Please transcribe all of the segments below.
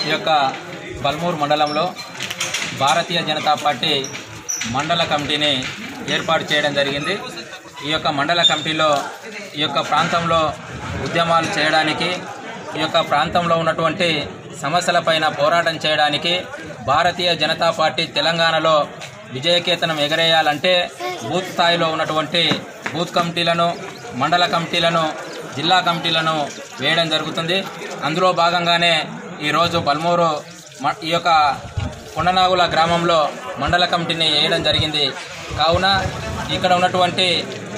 ఈ యొక్క బల్మూరు మండలంలో భారతీయ జనతా పార్టీ మండల కమిటీని ఏర్పాటు చేయడం జరిగింది ఈ యొక్క మండల కమిటీలో ఈ యొక్క ప్రాంతంలో ఉద్యమాలు చేయడానికి ఈ యొక్క ప్రాంతంలో ఉన్నటువంటి సమస్యలపైన పోరాటం చేయడానికి భారతీయ జనతా పార్టీ తెలంగాణలో విజయకేతనం ఎగరేయాలంటే బూత్ స్థాయిలో ఉన్నటువంటి బూత్ కమిటీలను మండల కమిటీలను జిల్లా కమిటీలను వేయడం జరుగుతుంది అందులో భాగంగానే ఈరోజు బల్మూరు మ- ఈ యొక్క కొండనాగుల గ్రామంలో మండల కమిటీని వేయడం జరిగింది కావున ఇక్కడ ఉన్నటువంటి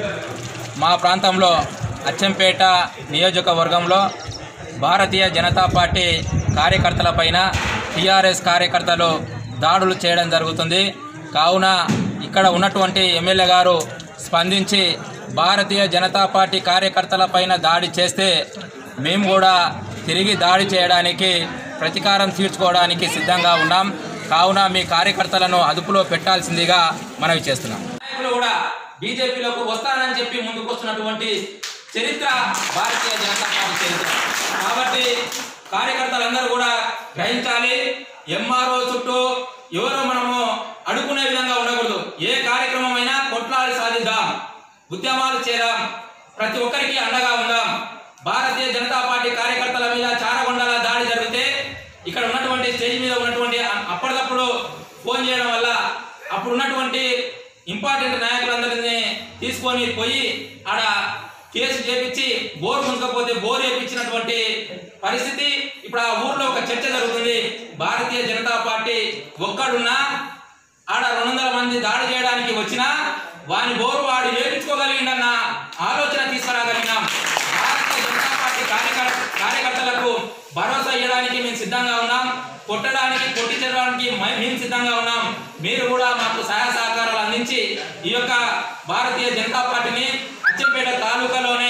మా ప్రాంతంలో అచ్చంపేట నియోజకవర్గంలో భారతీయ జనతా పార్టీ కార్యకర్తలపైన టీఆర్ఎస్ కార్యకర్తలు దాడులు చేయడం జరుగుతుంది కావున ఇక్కడ ఉన్నటువంటి ఎమ్మెల్యే గారు స్పందించి భారతీయ జనతా పార్టీ కార్యకర్తలపైన దాడి చేస్తే మేము కూడా తిరిగి దాడి చేయడానికి ప్రతీకారం తీర్చుకోవడానికి సిద్ధంగా ఉన్నాం కావున మీ కార్యకర్తలను అదుపులో పెట్టాల్సిందిగా మనవి చేస్తున్నాం నాయకులు కూడా బీజేపీలోకి వస్తానని చెప్పి ముందుకు వస్తున్నటువంటి చరిత్ర భారతీయ జనతా పార్టీ చరిత్ర కాబట్టి కార్యకర్తలందరూ కూడా గ్రహించాలి ఎంఆర్ఓ చుట్టూ ఎవరు మనము అడుగునే విధంగా ఉండకూడదు ఏ కార్యక్రమం అయినా కొట్లాడి సాధిద్దాం ఉద్యమాలు చేద్దాం ప్రతి ఒక్కరికి అండగా ఉందాం భారతీయ జనతా పార్టీ కార్యకర్తల మీద చారగొండల దాడి జరిగితే ఇక్కడ ఉన్నటువంటి స్టేజ్ మీద ఉన్నటువంటి అ- అప్పటికప్పుడు ఫోన్ చేయడం వల్ల అప్పుడు ఉన్నటువంటి ఇంపార్టెంట్ నాయకులందరినీ తీసుకొని పోయి ఆడ కేసు చేపించి బోర్ మునకపోతే బోర్ వేపించినటువంటి పరిస్థితి ఇప్పుడు ఆ ఊర్లో ఒక చర్చ జరుగుతుంది భారతీయ జనతా పార్టీ ఒక్కడున్నా ఆడ రెండు వందల మంది దాడి చేయడానికి వచ్చినా వాని బోరు వాడు వేపించుకోగలిగిందన్న ఆలోచన తీసుకురాగలిగినాం భారతీయ జనతా పార్టీ కార్యకర్ కార్యకర్తలకు భరోసా ఇవ్వడానికి మేము సిద్ధంగా ఉన్నాం కొట్టడానికి కొట్టించడానికి మ- మేము సిద్ధంగా ఉన్నాం మీరు కూడా మాకు సహాయ సహకారాలు అందించి ఈ యొక్క భారతీయ జనతా పార్టీని అచ్చంపేట తాలూకాలోనే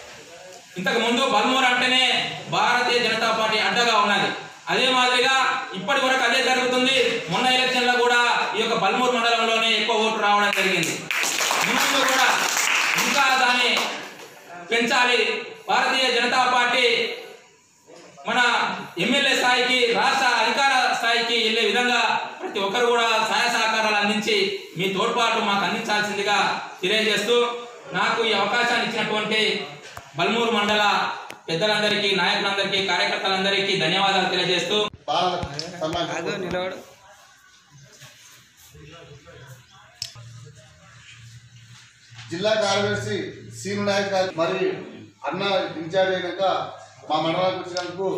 ఇంతకు ముందు బల్మూర్ అంటేనే భారతీయ జనతా పార్టీ అడ్డగా ఉన్నది అదే మాదిరిగా ఇప్పటి వరకు అదే జరుగుతుంది మొన్న ఎలక్షన్ లో కూడా ఈ యొక్క బల్మూర్ మండలంలోనే ఎక్కువ ఓట్లు రావడం జరిగింది ముందు కూడా ఇంకా దాన్ని పెంచాలి భారతీయ జనతా పార్టీ మన ఎమ్మెల్యే స్థాయికి రాష్ట్ర అధికార స్థాయికి వెళ్ళే విధంగా ప్రతి ఒక్కరు కూడా సహాయ సహకారాలు అందించి మీ తోడ్పాటు మాకు అందించాల్సిందిగా తెలియజేస్తూ నాకు ఈ అవకాశాన్ని ఇచ్చినటువంటి బల్మూరు మండల పెద్దలందరికీ నాయకులందరికీ కార్యకర్తలందరికీ ధన్యవాదాలు తెలియజేస్తూ బాలలకు సన్మానం నిలబడు జిల్లా కార్యదర్శి సీను నాయక్ గారు మరి అన్న ఇన్ఛార్జ్ అయినాక మా మండలానికి వచ్చినందుకు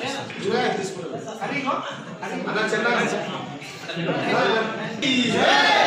అన్న చిన్న